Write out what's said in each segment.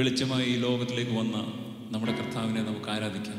വെളിച്ചമായി ഈ ലോകത്തിലേക്ക് വന്ന നമ്മുടെ കർത്താവിനെ നമുക്ക് ആരാധിക്കാം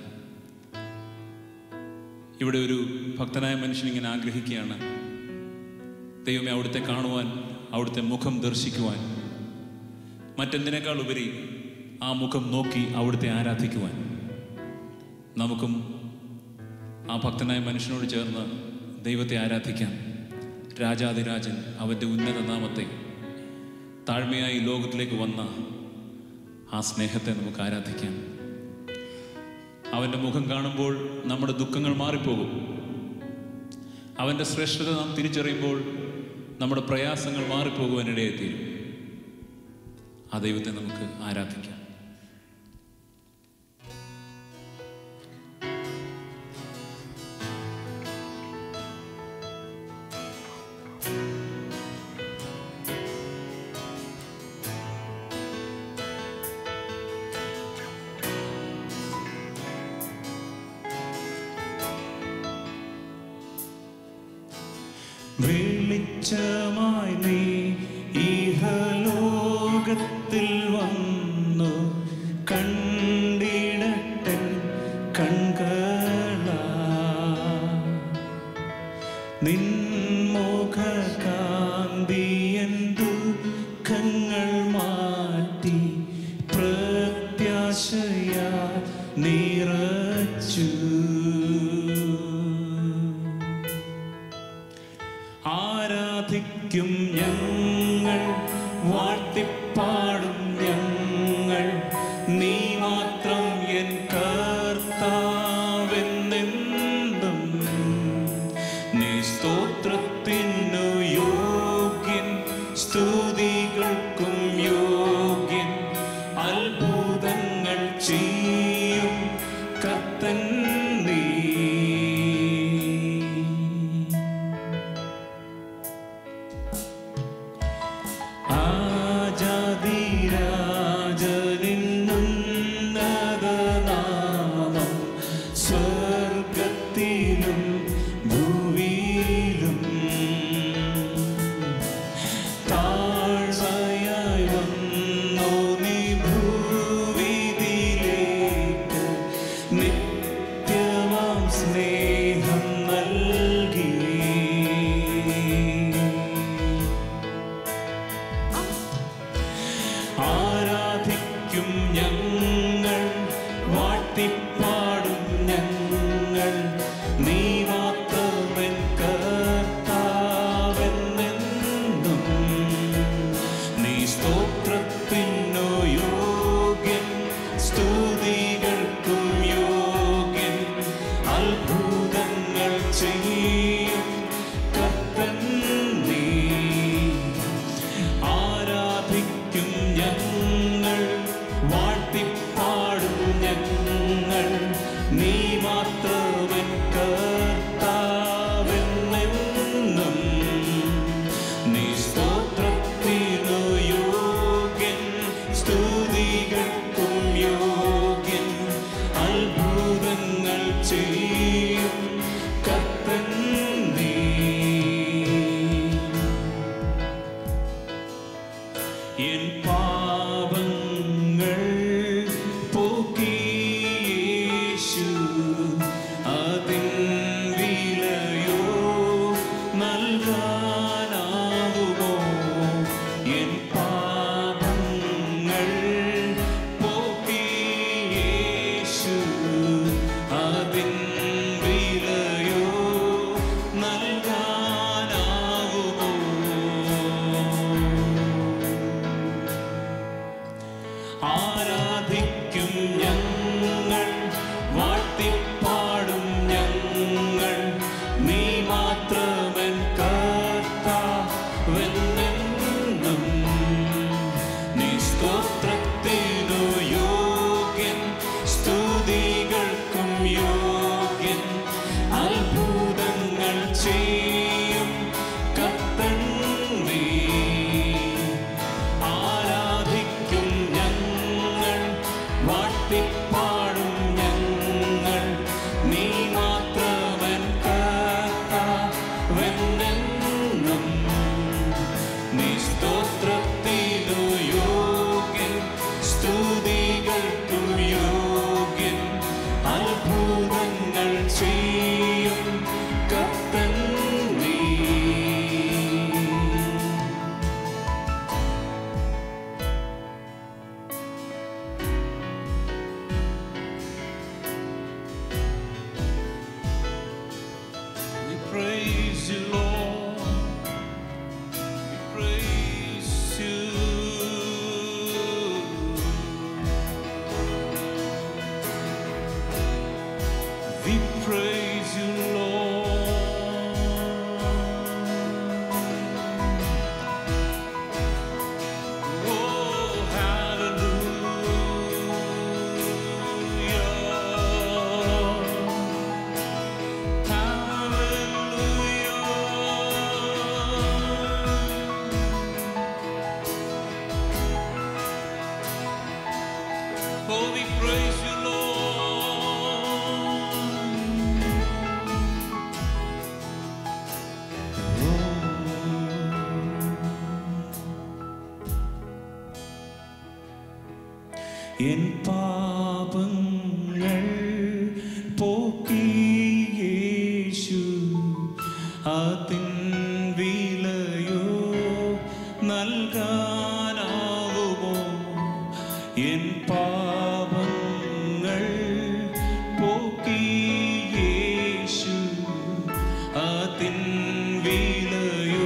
ഇവിടെ ഒരു ഭക്തനായ മനുഷ്യൻ ഇങ്ങനെ ആഗ്രഹിക്കുകയാണ് ദൈവമേ അവിടുത്തെ കാണുവാൻ അവിടുത്തെ മുഖം ദർശിക്കുവാൻ മറ്റെന്തിനേക്കാൾ ഉപരി ആ മുഖം നോക്കി അവിടുത്തെ ആരാധിക്കുവാൻ നമുക്കും ആ ഭക്തനായ മനുഷ്യനോട് ചേർന്ന് ദൈവത്തെ ആരാധിക്കാം രാജാതിരാജൻ അവൻ്റെ ഉന്നത നാമത്തെ താഴ്മയായി ലോകത്തിലേക്ക് വന്ന ആ സ്നേഹത്തെ നമുക്ക് ആരാധിക്കാം അവൻ്റെ മുഖം കാണുമ്പോൾ നമ്മുടെ ദുഃഖങ്ങൾ മാറിപ്പോകും അവൻ്റെ ശ്രേഷ്ഠത നാം തിരിച്ചറിയുമ്പോൾ നമ്മുടെ പ്രയാസങ്ങൾ മാറിപ്പോകുവാനിടയെത്തീരും ആ ദൈവത്തെ നമുക്ക് ആരാധിക്കാം വെളിച്ചമായി നീ ഇഹലോകത്തിൽ വന്നു കണ്ടിടട്ടെ കൺകള നിൻമുഖ കാന്തിയൻ ദുഃഖങ്ങൾ മാറ്റി പ്രത്യാശയാ നിറച്ചു ആരാധിക്കും ഞങ്ങൾ വാഴ്ത്തിപ്പാടും ഞങ്ങൾ നീ മാത്രം എൻ കർത്താവെന്നെന്തും നീ സ്തോത്രത്തിനു യോഗ്യൻ സ്തുതികൾക്കും യോഗ്യൻ അത്ഭുതങ്ങൾ ചെയ്യും കത്തൻ നീ ആജാതിരാജനിന്നുന്നതനാമം സ്വർഗത്തിലും ഭൂവിയിലും താഴ്മയായി എൻ പാപങ്ങൾ പോക്കി യേശു അതിൻ വിലയോ നൽകാനാവുമോ എൻ പാപങ്ങൾ പോക്കി യേശു അതിൻ വിലയോ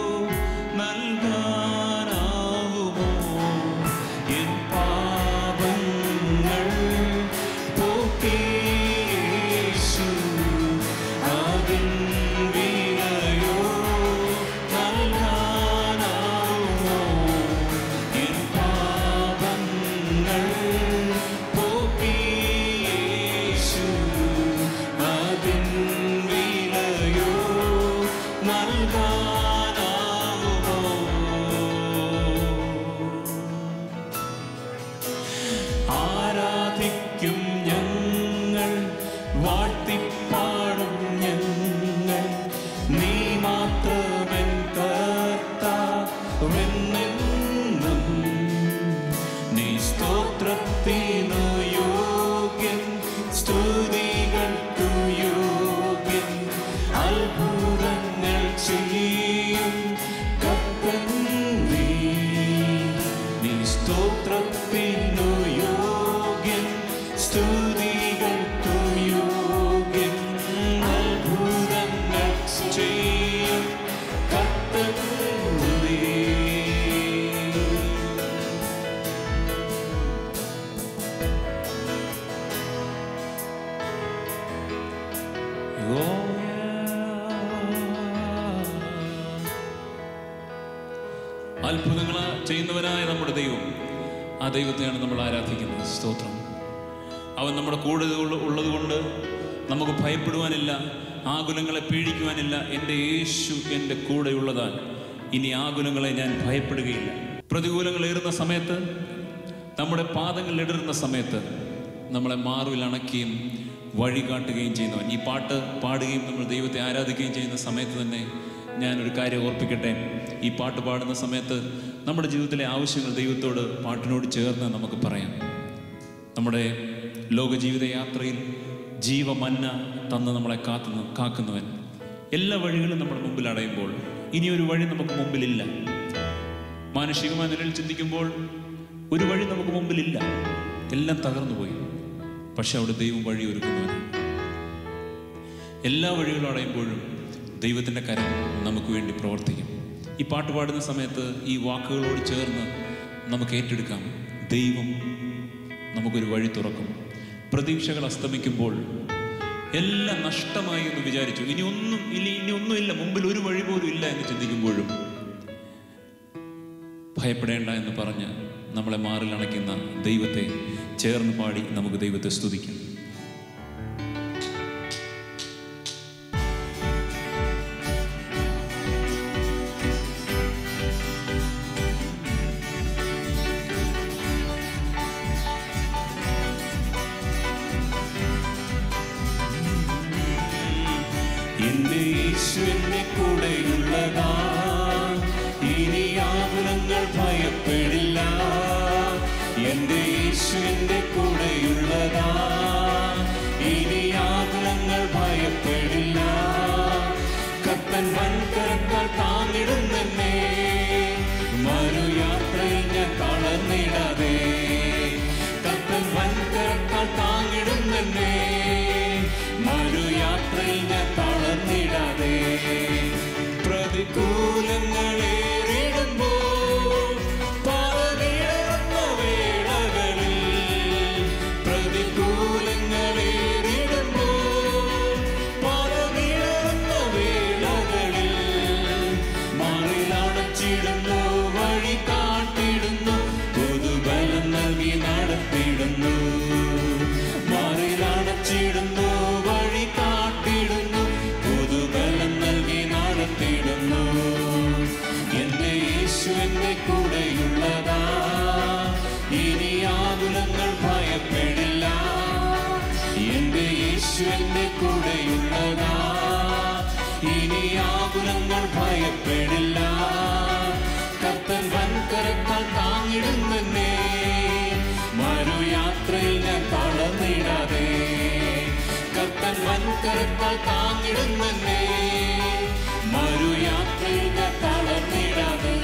നൽകാനാവുമോ എൻ പാപങ്ങൾ പോക്കി യേശു അതിൻ വിലയോ നൽകാനാവുമോ എൻ പാപങ്ങൾ പോക്കി യേശു അതിൻ വിലയോ നൽകാനാവുമോ ആരാധിക്കും ഞങ്ങൾ വാഴ്ത്തിപ്പാടും ഞങ്ങൾ നീ മാത്രമൻ കർത്താവെന്നെന്നും നീ സ്തോത്രത്തിനു യോഗ്യൻ സ്തുതികൾക്കു യോഗ്യൻ അത്ഭുതങ്ങൾ ചെയ്യും കർത്തൻ നീ നീ സ്തോത്രത്തിനു യോഗ്യൻ സ്തുതികൾക്കു യോഗ്യൻ അത്ഭുതങ്ങൾ ചെയ്യും കർത്തൻ നീ Oh, അത്ഭുതങ്ങൾ ചെയ്യുന്നവനായ നമ്മുടെ ദൈവം ആ ദൈവത്തെയാണ് നമ്മൾ ആരാധിക്കുന്നത് സ്തോത്രം അവൻ നമ്മുടെ കൂടെ ഉള്ളത് കൊണ്ട് നമുക്ക് ഭയപ്പെടുവാനില്ല ആകുലങ്ങളെ പീഡിക്കുവാനില്ല എൻ്റെ യേശു എൻ്റെ കൂടെയുള്ളതാൽ ഇനി ആകുലങ്ങളെ ഞാൻ ഭയപ്പെടുകയില്ല പ്രതികൂലങ്ങൾ ഏറുന്ന സമയത്ത് നമ്മുടെ പാദങ്ങൾ ഇടറുന്ന സമയത്ത് നമ്മളെ മാറുവിൽ അണയ്ക്കുകയും വഴി കാട്ടുകയും ചെയ്യുന്നവൻ ഈ പാട്ട് പാടുകയും നമ്മൾ ദൈവത്തെ ആരാധിക്കുകയും ചെയ്യുന്ന സമയത്ത് തന്നെ ഞാനൊരു കാര്യം ഓർപ്പിക്കട്ടെ ഈ പാട്ട് പാടുന്ന സമയത്ത് നമ്മുടെ ജീവിതത്തിലെ ആവശ്യങ്ങൾ ദൈവത്തോട് പാട്ടിനോട് ചേർന്ന് നമുക്ക് പറയാം നമ്മുടെ ലോകജീവിത യാത്രയിൽ ജീവമന്ന തന്ന് നമ്മളെ കാത്തുന്ന കാക്കുന്നവൻ എല്ലാ വഴികളും നമ്മുടെ മുമ്പിൽ അടയുമ്പോൾ ഇനിയൊരു വഴി നമുക്ക് മുമ്പിലില്ല മാനുഷികമായ നിലയിൽ ചിന്തിക്കുമ്പോൾ ഒരു വഴി നമുക്ക് മുമ്പിലില്ല എല്ലാം തകർന്നു പോയി പക്ഷെ അവിടെ ദൈവം വഴി ഒരുക്കുന്നവനാണ് എല്ലാ വഴികളും അടയുമ്പോഴും ദൈവത്തിൻ്റെ കരം നമുക്ക് വേണ്ടി പ്രവർത്തിക്കും ഈ പാട്ട് പാടുന്ന സമയത്ത് ഈ വാക്കുകളോട് ചേർന്ന് നമുക്ക് ഏറ്റെടുക്കാം ദൈവം നമുക്കൊരു വഴി തുറക്കും പ്രതീക്ഷകൾ അസ്തമിക്കുമ്പോൾ എല്ലാം നഷ്ടമായി എന്ന് വിചാരിച്ചു ഇനി ഒന്നും ഇനി ഇനി ഒന്നുമില്ല മുമ്പിൽ ഒരു വഴി പോലും ഇല്ല എന്ന് ചിന്തിക്കുമ്പോഴും ഭയപ്പെടേണ്ട എന്ന് പറഞ്ഞ് നമ്മളെ മാറിലണയ്ക്കുന്ന ദൈവത്തെ ചേർന്ന് പാടി നമുക്ക് ദൈവത്തെ സ്തുതിക്കാം എന്റെ യേശുവിന്റെ കൂടെയുള്ളതാ ഇനി ആകുലങ്ങൾ ഭയപ്പെടില്ല എന്റെ യേശുവിന്റെ കൂടെയുള്ളതാ ഇനി ആകുലങ്ങൾ ഭയപ്പെടില്ല കത്തൻ വൻകരത്താൽ താങ്ങിടുന്നെന്നെ മറുയാത്രയിൽ ഞാൻ തളർന്നിടാതെ കത്തൻ വൻകരത്താൽ താങ്ങിടുന്നെന്നെ മറുയാത്രയിൽ ഞാൻ തളർന്നിടാതെ പ്രതികൂലങ്ങളേറിടുമ്പോൾ പറവിടർന്ന വേളകളിൽ പ്രതികൂലങ്ങളേറിടുമ്പോൾ പറവിടർന്ന വേളകളിൽ മറിലടച്ചിടുന്നു വഴി കാട്ടിടുന്നു പുതുബലം നൽകി നടത്തിടുന്നു മറിലടച്ചിടുന്നു വഴി കാട്ടിടുന്നു പുതുബലം നൽകി നടത്തിടുന്നു എന്റെ യേശു എന്റെ കൂടെയുള്ളതാ ഇനി ആകുലങ്ങൾ ഭയപ്പെടില്ല എന്റെ യേശു എന്റെ കൂടെയുള്ളതാ ഇനി ആകുലങ്ങൾ ഭയപ്പെടില്ല കത്തൻ വൻകരത്താൽ താങ്ങിടുന്നെന്നെ മറുയ കരത്താൽ താങ്ങിടുന്നെ മറുയാത്രയിൽ ഞാൻ തളർന്നിടാതെ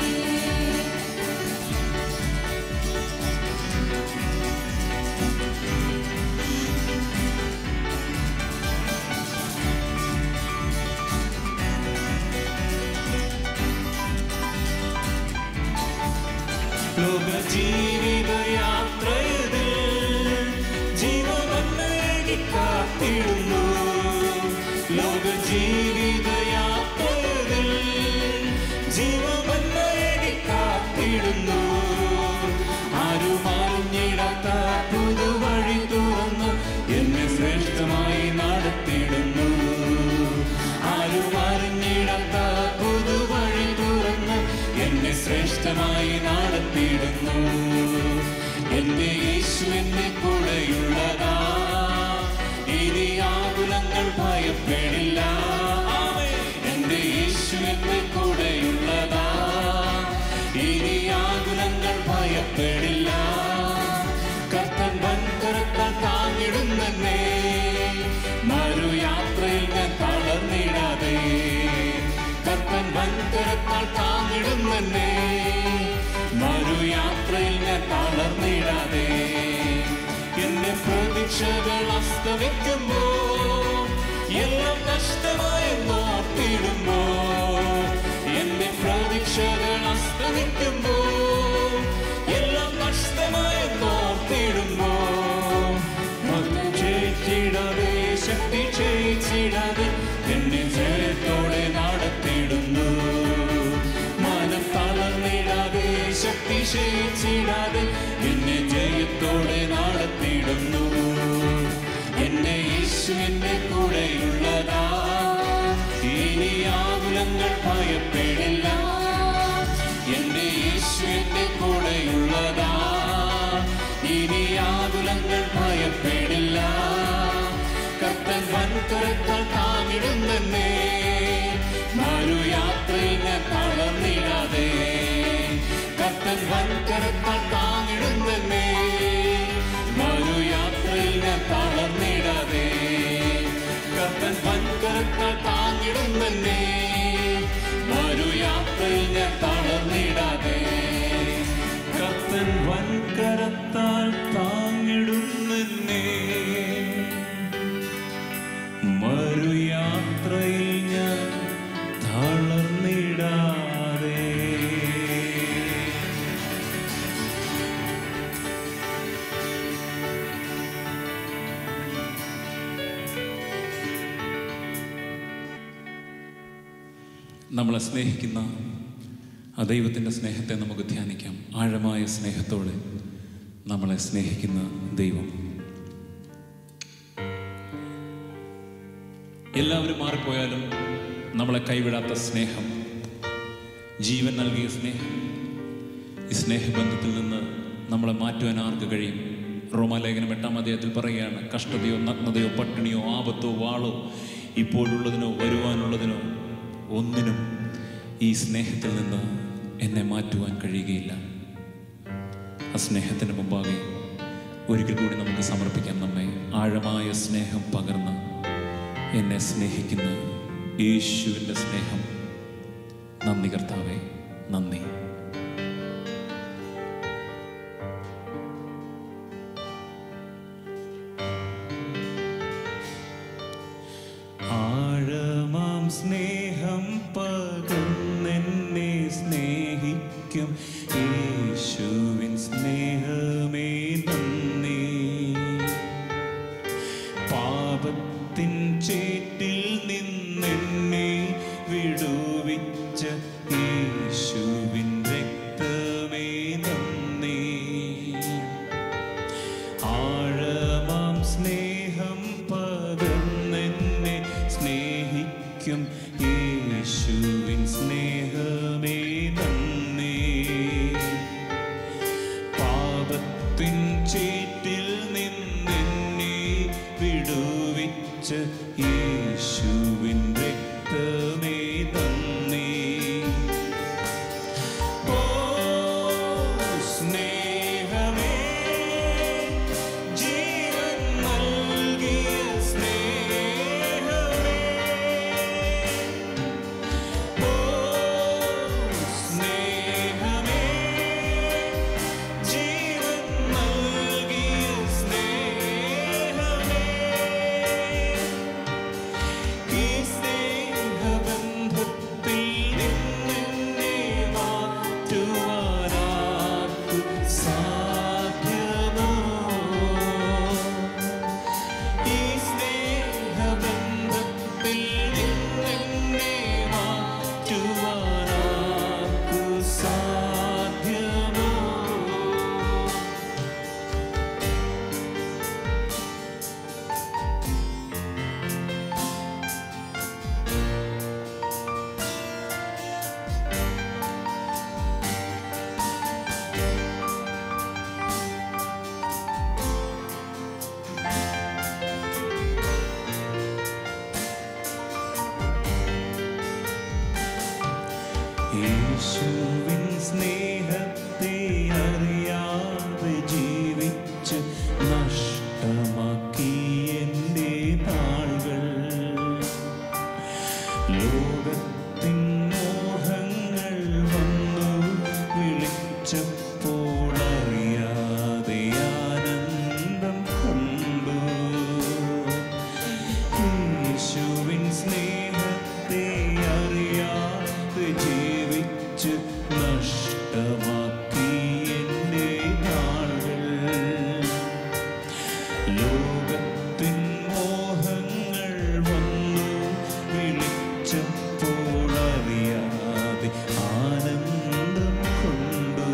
ലോക ജീവിത യാത്രയിൽ ജീവനേകി കാത്തിടുന്നു ലോക ജീവിത യാത്രയിൽ ജീവനേകി കാത്തിടുന്നു ആരും അറിഞ്ഞിടാത്ത പുതുവഴി തുറന്ന് എന്നെ ശ്രേഷ്ഠമായി നടത്തിയിടുന്നു ആരും അറിഞ്ഞിടാത്ത പുതുവഴി തുറന്ന് എന്നെ ശ്രേഷ്ഠമായി നടത്തിയിടുന്നു എന്റെ യേശു എന്നെ കൂടെയുള്ളതാ ഇനി ആകുലങ്ങൾ ഭയപ്പെടില്ല എന്റെ യേശു എന്നെ കൂടെയുള്ളതാ ഇനി ആകുലങ്ങൾ ഭയപ്പെടില്ല കർത്തൻ വൻകരത്താൽ താങ്ങിടുന്നെ മറുയാത്രയിൽ ഞാൻ തളർന്നിടാതെ കർത്തൻ വൻകരത്താൽ താങ്ങിടുന്നെ മറുയാത്രയിൽ ഞാൻ തളർന്നിടാതെ എന്റെ പ്രതീക്ഷകൾ അസ്തമിക്കുമ്പോ എല്ലാം നഷ്ടമായി നോക്കിടുമ്പോ എന്റെ പ്രതീക്ഷകൾ അസ്തമിക്കുമ്പോ എല്ലാം നഷ്ടമായി നോക്കിടുമ്പോ ജയിച്ചിടാതെ ശക്തി ക്ഷയിച്ചിടാതെ എന്നെ ജയത്തോടെ നടത്തിയിടുന്നു മനം തളർന്നിടാതെ ശക്തി ക്ഷയിച്ചിടാതെ എന്നെ ജയത്തോടെ നടത്തിയിടുന്നു എന്റെ യേശു എന്റെ കൂടെയുള്ളതാ ഇനി ആകുലങ്ങൾ ഭയപ്പെടില്ല എന്റെ യേശു എന്റെ കൂടെയുള്ളതാ ഇനി ആകുലങ്ങൾ ഭയപ്പെടില്ല കർത്തൻ വൻകരത്താൽ താങ്ങിടുന്നെ മറുയാത്രയിൽ ഞാൻ തളർന്നിടാതെ കർത്തൻ വൻകരത്താൽ താങ്ങിടുന്നെ മറുയാത്രയിൽ ഞാൻ തളർന്നിടാതെ കർത്തൻ വൻകരത്താൽ താങ്ങിടുന്നെ മറുയാത്രയിൽ ഞാൻ തളർന്നിടാതെ കർത്തൻ വൻകരത്താൽ താങ്ങിടുന്നെ മറുയാത്രയിൽ ഞാൻ തളർന്നിടാതെ നമ്മളെ സ്നേഹിക്കുന്ന ആ ദൈവത്തിൻ്റെ സ്നേഹത്തെ നമുക്ക് ധ്യാനിക്കാം ആഴമായ സ്നേഹത്തോടെ നമ്മളെ സ്നേഹിക്കുന്ന ദൈവം എല്ലാവരും മാറിപ്പോയാലും നമ്മളെ കൈവിടാത്ത സ്നേഹം ജീവൻ നൽകിയ സ്നേഹം ഈ സ്നേഹബന്ധത്തിൽ നിന്ന് നമ്മളെ മാറ്റുവാൻ ആർക്ക് കഴിയും റോമാലേഖനം എട്ടാം അധ്യായത്തിൽ പറയുകയാണ് കഷ്ടതയോ നഗ്നതയോ പട്ടിണിയോ ആപത്തോ വാളോ ഇപ്പോഴുള്ളതിനോ വരുവാനുള്ളതിനോ ഒന്നിനും ഈ സ്നേഹത്തിൽ നിന്ന് എന്നെ മാറ്റുവാൻ കഴിയുകയില്ല ആ സ്നേഹത്തിന് മുമ്പാകെ ഒരിക്കൽ കൂടി നമുക്ക് സമർപ്പിക്കാം നമ്മെ ആഴമായ സ്നേഹം പകർന്ന് എന്നെ സ്നേഹിക്കുന്ന യേശുവിൻ്റെ സ്നേഹം നന്ദി കർത്താവേ നന്ദി ആഴമാം സ്നേഹം പകർന്നെന്നെ സ്നേഹിക്കും യേശുവിൻ സ്നേഹമേ നന്ദി പാപത്തിൻ ചേറ്റിൽ നിന്നെന്നെ വിടുവിച്ച യേശുവിൻ രക്തമേ നന്ദി ആഴമാം സ്നേഹം പകർന്നെന്നെ സ്നേഹിക്കും യേശുവിൻ സ്നേഹമേ നന്ദി യേശുവിൻ സ്നേഹത്തെ അറിയാതെ ജീവിച്ച് നഷ്ടമാക്കി എൻ്റെ നാളുകൾ ലോകത്തിൻ മോഹങ്ങൾ വന്നു വിളിച്ചപ്പോൾ അറിയാതെ ആനന്ദം കൊണ്ടു യേശുവിൻ സ്നേഹത്തെ അറിയാതെ ജീവിച്ച് നഷ്ടമാക്കി എൻ്റെ നാളുകൾ ലോകത്തിൻ മോഹങ്ങൾ വന്നു വിളിച്ചപ്പോൾ അറിയാതെ ആനന്ദം കൊണ്ടു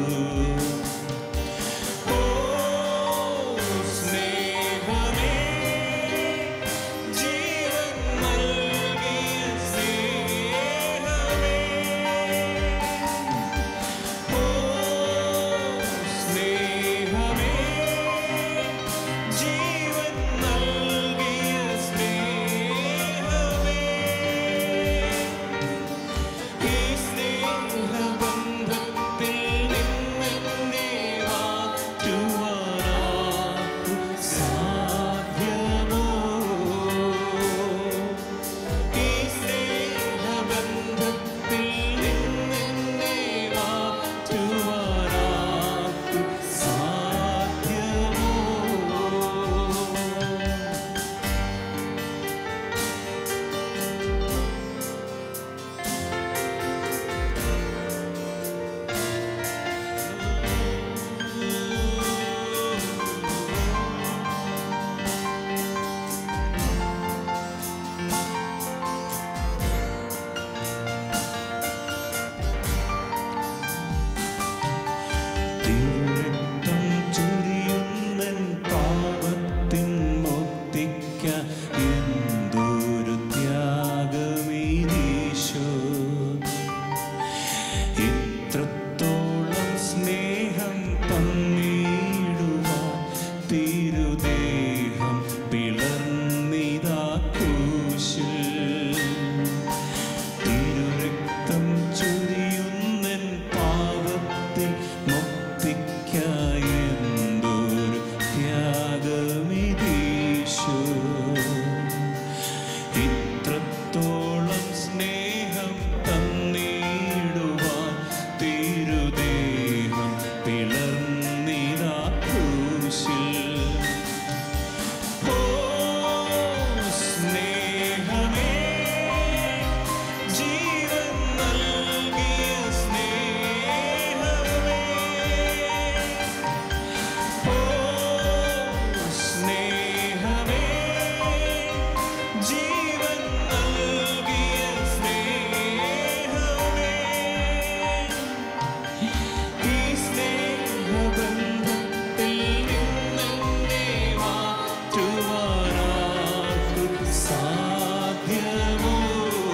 ഓ സ്നേഹമേ ജീവൻ നൽകിയ സ്നേഹമേ ഓ സ്നേഹമേ ജീവൻ നൽകിയ സ്നേഹമേ ഈ സ്നേഹബന്ധത്തിൽ നിന്നെന്നെ മാറ്റുവാനാർക്കു സാധ്യമോ ഈ സ്നേഹബന്ധത്തിൽ നിന്നെന്നെ മാറ്റുവാനാർക്കു സാധ്യമോ തിരുരക്തം ചൊരിയുന്നൻ പാപത്തിൻ മുക്തിക്കാൻ എന്തൊരു ത്യാഗമീരീശോ ഇത്രത്തോളം സ്നേഹം തന്നിടുവാൻ തിരുദേഹം പിളർന്നിതാ ക്രൂശിൽ തിരുരക്തം ചൊരിയുന്നൻ പാവത്തിൽ മുക്തിക്കായി എന്തൊരു ത്യാഗമിതീശോ ഇത്രത്തോളം സ്നേഹം തന്നിടുവാൻ തിരുദേഹം പിളർന്നിതാ ക്രൂശിൽ ഓ സ്നേഹമേ ജീവൻ നൽകിയ സ്നേഹമേ ഓ സ്നേഹമേ ജീവൻ നൽകിയ സ്നേഹമേ ഈ സ്നേഹബന്ധത്തിൽ നിന്നെന്നെ മാറ്റുവാനാർക്കു സാധ്യമോ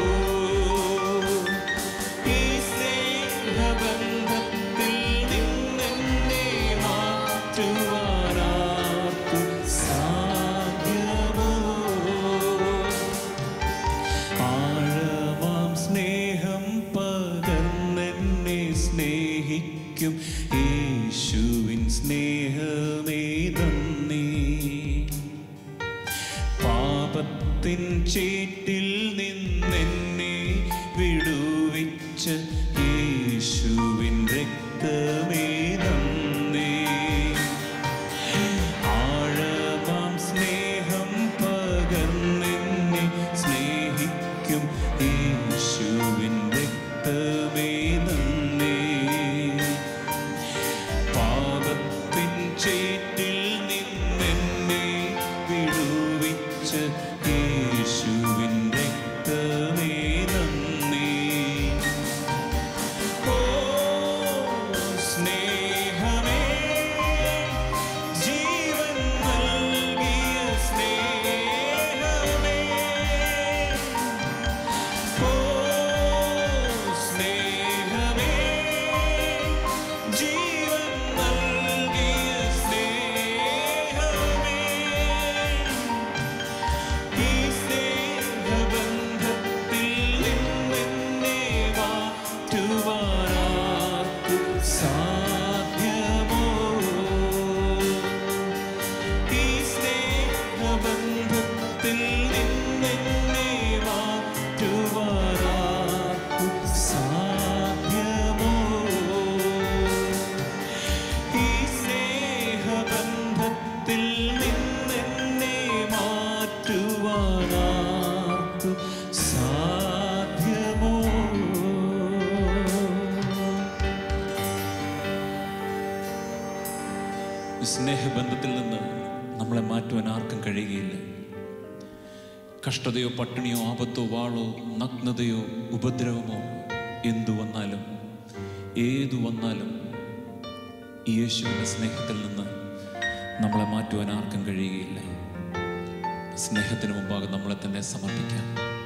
ഈ സ്നേഹബന്ധത്തിൽ നിന്നെന്നെ മാറ്റുവാനാർക്കു സാധ്യമോ ആഴമാം സ്നേഹം പകർന്നെന്നെ സ്നേഹിക്കും യേശുവിൻ സ്നേഹമേ നന്ദി പാപത്തിൻ ചേറ്റിൽ നിന്നെന്നെ വിടുവിച്ച യേശുവിൻ രക്തമേ നന്ദി ആഴമാം സ്നേഹം പകർന്നെന്നെ സ്നേഹിക്കും യേശുവിൻ രക്തമേ നന്ദി പാപത്തിൻ ചേറ്റിൽ നിന്നെന്നെ വിടുവിച്ച യേശുവിൻ രക്തമേ ഈ സ്നേഹബന്ധത്തിൽ നിന്ന് നമ്മളെ മാറ്റുവാൻ ആർക്കും കഴിയുകയില്ല കഷ്ടതയോ പട്ടിണിയോ ആപത്തോ വാളോ നഗ്നതയോ ഉപദ്രവമോ എന്തു വന്നാലും ഏതു വന്നാലും ഈ യേശുവിൻ്റെ സ്നേഹത്തിൽ നിന്ന് നമ്മളെ മാറ്റുവാൻ ആർക്കും കഴിയുകയില്ല സ്നേഹത്തിന് മുമ്പാകെ നമ്മളെ തന്നെ സമർപ്പിക്കാം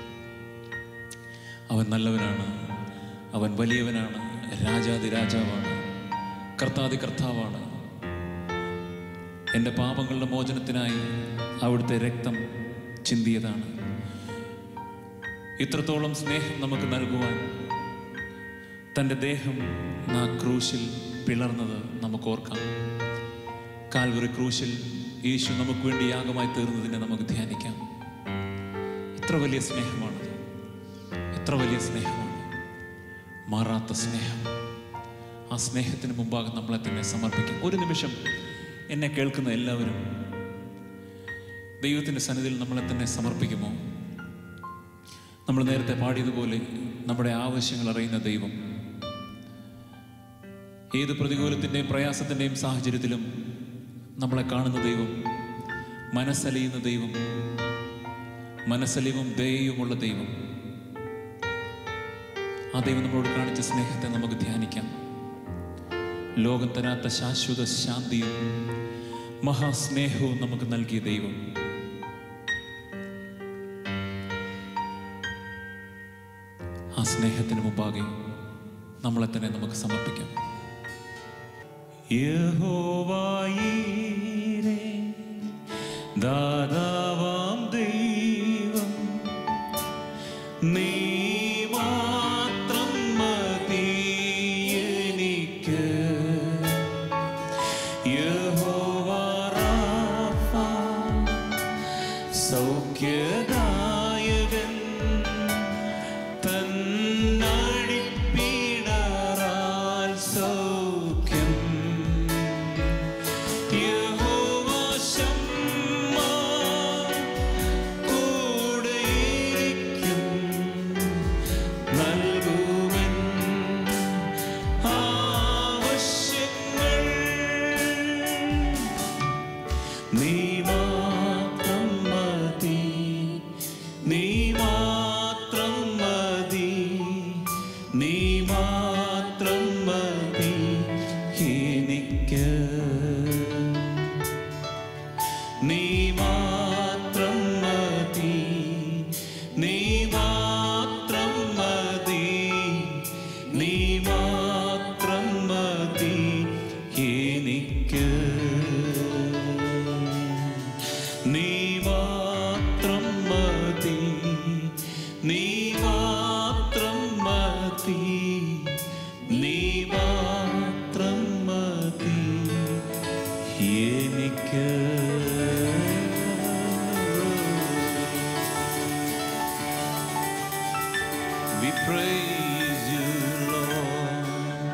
അവൻ നല്ലവനാണ് അവൻ വലിയവനാണ് രാജാതി രാജാവാണ് കർത്താതി കർത്താവാണ് എൻ്റെ പാപങ്ങളുടെ മോചനത്തിനായി അവിടുത്തെ രക്തം ചിന്തിയതാണ് ഇത്രത്തോളം സ്നേഹം നമുക്ക് നൽകുവാൻ തൻ്റെ ദേഹം ആ ക്രൂശിൽ പിളർന്നത് നമുക്ക് ഓർക്കാം കാൽവറി ക്രൂശിൽ യേശു നമുക്ക് വേണ്ടി യാഗമായി തീർന്നതിനെ നമുക്ക് ധ്യാനിക്കാം എത്ര വലിയ സ്നേഹമാണത് എത്ര വലിയ സ്നേഹമാണ് മാറാത്ത സ്നേഹം ആ സ്നേഹത്തിന് മുമ്പാകെ നമ്മളെ തന്നെ സമർപ്പിക്കും ഒരു നിമിഷം എന്നെ കേൾക്കുന്ന എല്ലാവരും ദൈവത്തിൻ്റെ സന്നിധിയിൽ നമ്മളെ തന്നെ സമർപ്പിക്കുമോ നമ്മൾ നേരത്തെ പാടിയതുപോലെ നമ്മുടെ ആവശ്യങ്ങൾ അറിയുന്ന ദൈവം ഏത് പ്രതികൂലത്തിൻ്റെയും പ്രയാസത്തിൻ്റെയും സാഹചര്യത്തിലും നമ്മളെ കാണുന്ന ദൈവം മനസ്സലിയുന്ന ദൈവം മനസ്സലിവും ദയയുമുള്ള ദൈവം ആ ദൈവം നമ്മളോട് കാണിച്ച സ്നേഹത്തെ നമുക്ക് ധ്യാനിക്കാം ലോകം തരാത്ത ശാശ്വത ശാന്തിയും മഹാസ്നേഹവും നമുക്ക് നൽകിയ ദൈവം ആ സ്നേഹത്തിന് മുമ്പാകെ നമ്മളെ തന്നെ നമുക്ക് സമർപ്പിക്കാം യഹോവായീരേ ദാതാവാം ദൈവം നീ മാത്രം മതി എനിക്ക് യഹോവ റാഫ സൗഖ്യദായകൻ തന്നടിപ്പിടറാൽ സൗഖ്യം യഹോവ ശമ്മ കൂടെയിരിക്കും നൽകുവൻ ആവശ്യങ്ങൾ നീ മാത്രം മതി നീ മാത്രം മതി നീ മാത്രം മതി എനിക്ക് നീ മാത്രം മതി നീ മാത്രം മതി നീ മാത്രം മതി എനിക്ക് നീ മാത്രം മതി നീ മാത്രം മതി നീ മാത്രം മതി എനിക്ക് We praise you, Lord.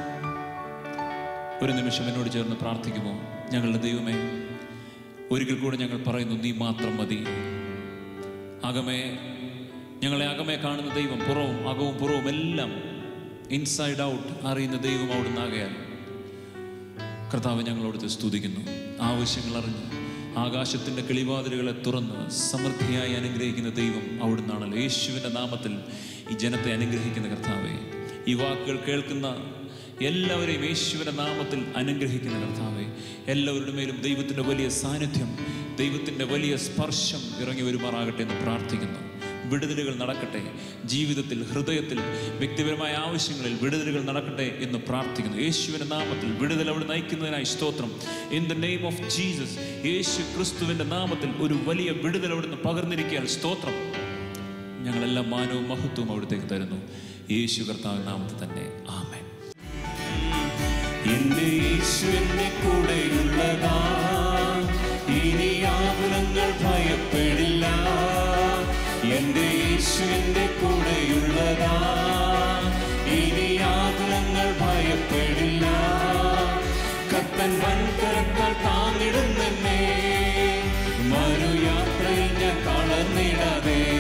ഒരു നിമിഷം എന്നോട് ചേർന്ന് പ്രാർത്ഥിക്കുമോ ഞങ്ങളുടെ ദൈവമേ ഒരിക്കൽ കൂടെ ഞങ്ങൾ പറയുന്നു നീ മാത്രം മതി അകമേ ഞങ്ങളെ അകമേ കാണുന്ന ദൈവം പുറവും അകവും പുറവും എല്ലാം ഇൻസൈഡ് ഔട്ട് അറിയുന്ന ദൈവം അവിടുന്ന് ആകയാൽ കർത്താവ് ഞങ്ങളോട് സ്തുതിക്കുന്നു ആവശ്യങ്ങൾ അറിഞ്ഞ് ആകാശത്തിൻ്റെ കിളിവാതിലുകളെ തുറന്ന് സമൃദ്ധിയായി അനുഗ്രഹിക്കുന്ന ദൈവം അവിടുന്നാണല്ലോ യേശുവിൻ്റെ നാമത്തിൽ ഈ ജനത്തെ അനുഗ്രഹിക്കുന്ന കർത്താവെ ഈ വാക്കുകൾ കേൾക്കുന്ന എല്ലാവരെയും യേശുവിൻ്റെ നാമത്തിൽ അനുഗ്രഹിക്കുന്ന കർത്താവെ എല്ലാവരുടെ മേലും ദൈവത്തിൻ്റെ വലിയ സാന്നിധ്യം ദൈവത്തിൻ്റെ വലിയ സ്പർശം ഇറങ്ങി വരുമാറാകട്ടെ എന്ന് പ്രാർത്ഥിക്കുന്നു വിടുതലുകൾ നടക്കട്ടെ ജീവിതത്തിൽ ഹൃദയത്തിൽ വ്യക്തിപരമായ ആവശ്യങ്ങളിൽ വിടുതലുകൾ നടക്കട്ടെ എന്ന് പ്രാർത്ഥിക്കുന്നു യേശുവിൻ്റെ നാമത്തിൽ വിടുതൽ അവിടെ നയിക്കുന്നതിനായി സ്തോത്രം in the name of Jesus യേശു ക്രിസ്തുവിൻ്റെ നാമത്തിൽ ഒരു വലിയ വിടുതൽ അവിടുന്ന് പകർന്നിരിക്കാൻ സ്തോത്രം ഞങ്ങളെല്ലാം മാനവും മഹത്വവും അവിടത്തേക്ക് തരുന്നു യേശു കർത്താവ് നാമത്തിൽ തന്നെ ആമേൻ എന്റെ യേശുവിന്റെ കൂടെയുള്ളതാ ഇനി ആകുലങ്ങൾ ഭയപ്പെടില്ല എന്റെ യേശുവിന്റെ കൂടെയുള്ളതാ ഇനി ആകുലങ്ങൾ ഭയപ്പെടില്ല കത്തൻ വൻകരങ്ങൾ താങ്ങിടുന്നെന്നെ മറുയാത്രയിൽ ഞാൻ തളർന്നിടാതെ